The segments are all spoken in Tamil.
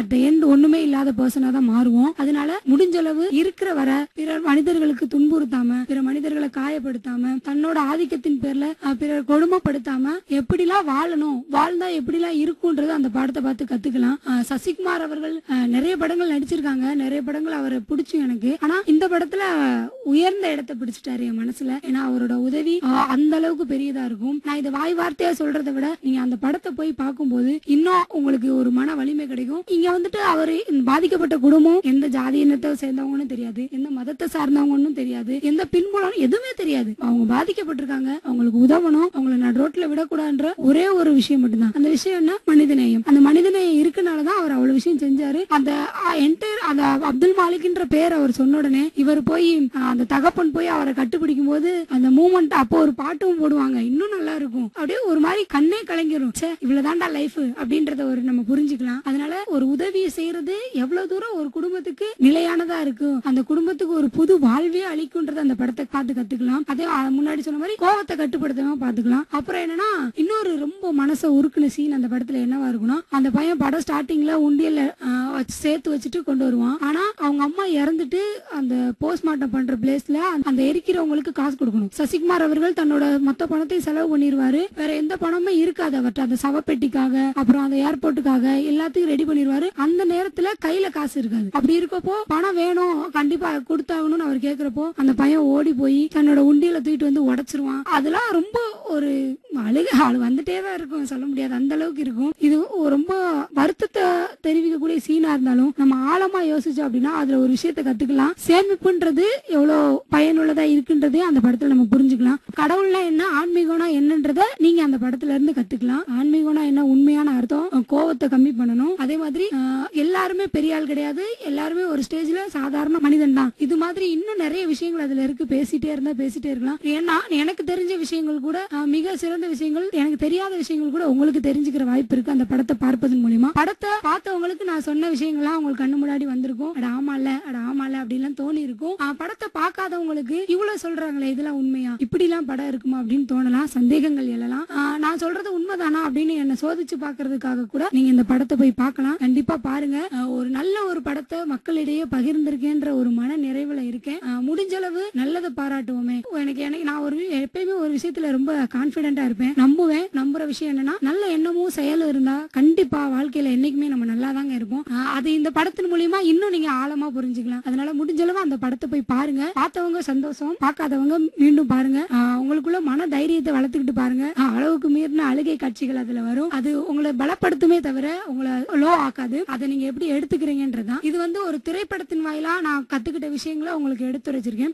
அட் எண்ட் ஒண்ணுமே இல்லாத பர்சனா தான் மாறுவோம் அதனால முடிஞ்ச அளவு இருக்கிற வர பிற மனிதர்களுக்கு துன்புறுத்தாம பிற மனிதர்களை காயப்படுத்தாம தன்னோட ஆதிக்கத்தின் பேர்ல அஹ், பிறர் கொடுமைப்படுத்தாம எப்படிலாம் வாழணும் வாழ்ந்தா எப்படிலாம் இருக்கும்ன்றது அந்த படத்தை பார்த்து கத்துக்கலாம் அஹ், சசிகுமார் அவர்கள் அஹ், நிறைய படங்கள் நடிச்சிருக்காங்க நிறைய படங்கள் அவரை பிடிச்சும் எனக்கு ஆனா இந்த படத்துல உயர்ந்த இடத்தை பிடிச்சிட்டாரு என் மனசுல ஏன்னா அவரோட உதவி அஹ், அந்த அளவுக்கு பெரியதா இருக்கும் நான் இதை வாய் வார்த்தையா சொல்றதை விட நீங்க அந்த படத்தை போய் பார்க்கும்போது இன்னும் உங்களுக்கு ஒரு மன வலிமை கிடைக்கும் இங்க வந்துட்டு அவரு இந்த பாதிக்கப்பட்ட குடும்பம் எந்த ஜாதி இனத்தை சேர்ந்தவங்கன்னு தெரியாது எந்த மதத்தை சார்ந்தவங்கன்னு தெரியாது எந்த பின்புலம் எதுவுமே தெரியாது அவங்க பாதிக்கப்பட்டிருக்காங்க அவங்களுக்கு உதவணும் அவங்கள நான் ரோட்ல விடக்கூடாதுன்ற ஒரே ஒரு விஷயம் மட்டும்தான் அந்த விஷயம் என்ன மனிதநேயம் அந்த மனிதநேயம் இருக்கனாலதான் அவர் அவ்வளவு விஷயம் செஞ்சாரு அந்த என்டையர் அந்த அப்துல் மாலிக்ன்ற பேர் அவர் சொன்ன உடனே இவர் போய் அஹ், அந்த தகப்பன் போய் அவரை கட்டுப்பிடிக்கும் போது அந்த மூமெண்ட் அப்போ ஒரு பாட்டும் போடுவாங்க இன்னும் நல்லா இருக்கும் அப்படியே ஒரு மாதிரி கண்ணே கலங்கிரும் ச்சே இவ்வளவுதான்டா லைஃப் அப்படின்றத ஒரு நம்ம புரிஞ்சுக்கலாம் அதனால ஒரு உதவியை செய்யறது எவ்வளவு தூரம் ஒரு குடும்பத்துக்கு நிலையானதா இருக்கு அந்த குடும்பத்துக்கு ஒரு புது வாழ்வே அளிக்கும்ன்றத அந்த படத்தை பார்த்து கத்துக்கலாம் அதே அஹ், முன்னாடி சொன்ன மாதிரி கோவத்தை கட்டுப்படுத்தாம பாத்துக்கலாம் அப்புறம் என்னன்னா இன்னொரு ரொம்ப மனசை உருக்குன சீன் அந்த படத்துல என்னவா இருக்கும்னா அந்த பையன் படம் ஸ்டார்டிங்ல உண்டியல்ல அஹ், வச்சு சேர்த்து வச்சுட்டு கொண்டு வருவான் ஆனா அவங்க அம்மா இறந்துட்டு அந்த போஸ்ட்மார்ட்டம் பண்ற பிளேஸ்ல அந்த எரிக்கிறவங்களுக்கு காசு கொடுக்கணும் சசிகுமார் அவர்கள் தன்னோட மொத்த பணத்தையும் செலவு பண்ணிருவாரு வேற எந்த பணமே இருக்காது அவர்ட்ட அந்த சவப்பெட்டிக்காக அப்புறம் அந்த ஏர்போர்ட்டுக்காக எல்லாத்தையும் ரெடி பண்ணிருவாரு அந்த நேரத்துல கையில காசு இருக்காது அப்படி இருக்கப்போ பணம் வேணும் கண்டிப்பா கொடுத்தாகணும்னு அவர் கேக்குறப்போ அந்த பையன் ஓடி போய் தன்னோட உண்டியல தூக்கிட்டு வந்து உடைச்சிருவான் அதெல்லாம் ரொம்ப ஒரு அழுக ஆள் வந்துட்டே தான் இருக்கும் சொல்ல முடியாது அந்த அளவுக்கு இருக்கும் இது ஒரு ரொம்ப வருத்தத்தை தெரிவிக்கக்கூடிய சீனா இருந்தாலும் நம்ம ஆழமா யோசிச்சோம் அப்படின்னா அதுல ஒரு விஷயத்தை கத்துக்கலாம் சேமிப்புன்றது எவ்வளவு பயனுள்ளதா இருக்குன்றதே அந்த படத்துல நம்ம புரிஞ்சுக்கலாம் கடவுள்னா என்ன ஆன்மீகம்னா என்னன்றத நீங்க அந்த படத்துல இருந்து கத்துக்கலாம் ஆன்மீகம்னா என்ன உண்மையான அர்த்தம் அஹ் கோவத்தை கம்மி பண்ணணும் அதே மாதிரி அஹ், எல்லாருமே பெரிய ஆள் கிடையாது எல்லாருமே ஒரு ஸ்டேஜ்ல சாதாரண மனிதன் தான் இது மாதிரி இன்னும் நிறைய விஷயங்கள் அதுல இருக்கு பேசிட்டே இருந்தா பேசிட்டே இருக்கலாம் ஏன்னா எனக்கு தெரிஞ்ச விஷயங்கள் கூட அஹ், மிக சிறந்த விஷயங்கள் எனக்கு தெரியாத விஷயங்கள் கூட உங்களுக்கு தெரிஞ்சுக்கிற வாய்ப்பு இருக்கு அந்த படத்தை பார்ப்பதன் மூலியமா படத்தை பார்த்தவங்களுக்கு நான் சொன்ன விஷயங்கள்லாம் உங்களுக்கு கண்ணு முன்னாடி வந்திருக்கும் அட ஆமால அட ஆமால அப்படிலாம் தோணி இருக்கும் அஹ், படத்தை பார்க்காதவங்களுக்கு இவ்வளவு சொல்றாங்களே இதெல்லாம் உண்மையா இப்படி எல்லாம் படம் இருக்குமா அப்படின்னு தோணலாம் சந்தேகங்கள் எழலாம் அஹ், நான் சொல்றது உண்மைதானா அப்படின்னு என்ன சோதிச்சு பாக்குறதுக்காக கூட நீங்க இந்த படத்தை போய் பார்க்கலாம் கண்டிப்பா பாருங்க அஹ், ஒரு நல்ல ஒரு படத்தை மக்களிடையே பகிர்ந்திருக்கேன்ற ஒரு மன நிறைவுல இருக்கேன் அஹ், முடிஞ்ச அளவு நல்லதை பாராட்டுவோமே எனக்கு எனக்கு நான் ஒரு எப்பயுமே ஒரு விஷயத்துல ரொம்ப கான்பிடென்டா இருப்பேன் நம்புவேன் நம்புற விஷயம் என்னன்னா நல்ல எண்ணமும் செயலும் இருந்தா கண்டிப்பா வாழ்க்கையில என்னைக்குமே நம்ம நல்லா தாங்க இருப்போம் அஹ், அது இந்த படத்தின் மூலியமா இன்னும் நீங்க ஆழமா புரிஞ்சுக்கலாம் அதனால முடிஞ்ச அளவு அந்த படத்தை போய் பாருங்க பார்த்தவங்க சந்தோஷம் பார்க்காதவங்க மீண்டும் பாருங்க அஹ், உங்களுக்குள்ள மன தைரியத்தை வளர்த்துக்கிட்டு பாருங்க அஹ், அளவுக்கு மீறின அழுகை காட்சிகள் அதுல வரும் அது உங்களை பலப்படுத்துமே தவிர உங்களை லோ ஆக்காது அதை நீங்க எப்படி எடுத்துக்கிறீங்கன்றதுதான் இது வந்து ஒரு திரைப்படத்தின் வாயிலா நான் கத்துக்கிட்ட விஷயங்களை உங்களுக்கு எடுத்துரைச்சிருக்கேன்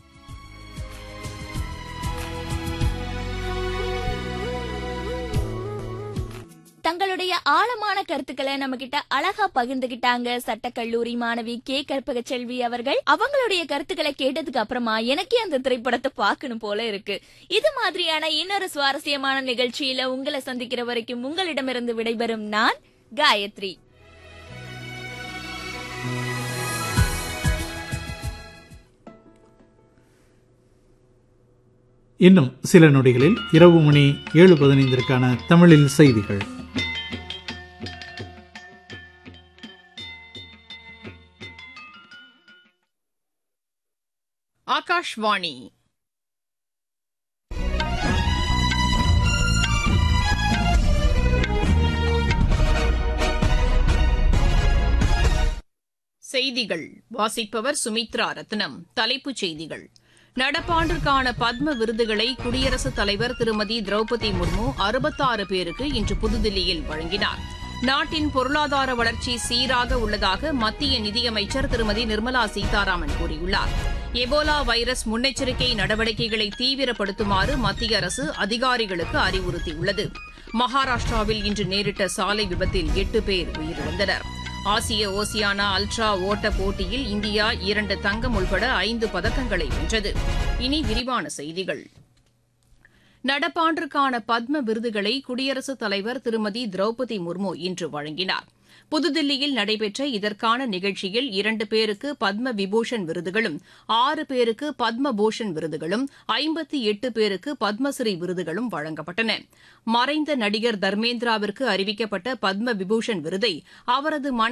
தங்களுடைய ஆழமான கருத்துக்களை நம்ம கிட்ட அழகா பகிர்ந்துகிட்டாங்க சட்டக்கல்லூரி மாணவி கே கற்பக செல்வி அவர்கள் அவங்களுடைய கருத்துக்களை கேட்டதுக்கு அப்புறமா எனக்கே அந்த திரைப்படத்தை பார்க்கணும் போல இருக்கு இது மாதிரியான இன்னொரு சுவாரஸ்யமான நிகழ்ச்சியில உங்களை சந்திக்கிற வரைக்கும் உங்களிடமிருந்து விடைபெறும் நான் காயத்ரி இன்னும் சில நொடிகளில் இரவு மணி ஏழு பதினைந்திற்கான தமிழில் செய்திகள் ஆகாஷ்வாணி செய்திகள் வாசிப்பவர் சுமித்ரா ரத்னம் தலைப்புச் செய்திகள் நடப்பாண்டிற்கான பத்ம விருதுகளை குடியரசுத் தலைவர் திருமதி திரௌபதி முர்மு அறுபத்தாறு பேருக்கு இன்று புதுதில்லியில் வழங்கினார் நாட்டின் பொருளாதார வளர்ச்சி சீராக உள்ளதாக மத்திய நிதியமைச்சர் திருமதி நிர்மலா சீதாராமன் கூறியுள்ளார் எபோலா வைரஸ் முன்னெச்சரிக்கை நடவடிக்கைகளை தீவிரப்படுத்துமாறு மத்திய அரசு அதிகாரிகளுக்கு அறிவுறுத்தியுள்ளது மகாராஷ்டிராவில் இன்று நேரிட்ட சாலை விபத்தில் எட்டு பேர் உயிரிழந்தனர் ஆசிய ஓசியானா அல்ட்ரா ஓட்ட போட்டியில் இந்தியா இரண்டு தங்கம் உள்பட ஐந்து பதக்கங்களை வென்றது இனி விரிவான செய்திகள் நடப்பாண்டிற்கான பத்ம விருதுகளை குடியரசுத் தலைவர் திருமதி திரௌபதி முர்மு இன்று வழங்கினார் புதுதில்லியில் நடைபெற்ற இதற்கான நிகழ்ச்சியில் இரண்டு பேருக்கு பத்ம விபூஷன் விருதுகளும் ஆறு பேருக்கு பத்ம பூஷன் விருதுகளும் ஐம்பத்தி எட்டு பேருக்கு பத்மஸ்ரீ விருதுகளும் வழங்கப்பட்டன மறைந்த நடிகர் தர்மேந்திராவிற்கு அறிவிக்கப்பட்ட பத்ம விபூஷன் விருதை அவரது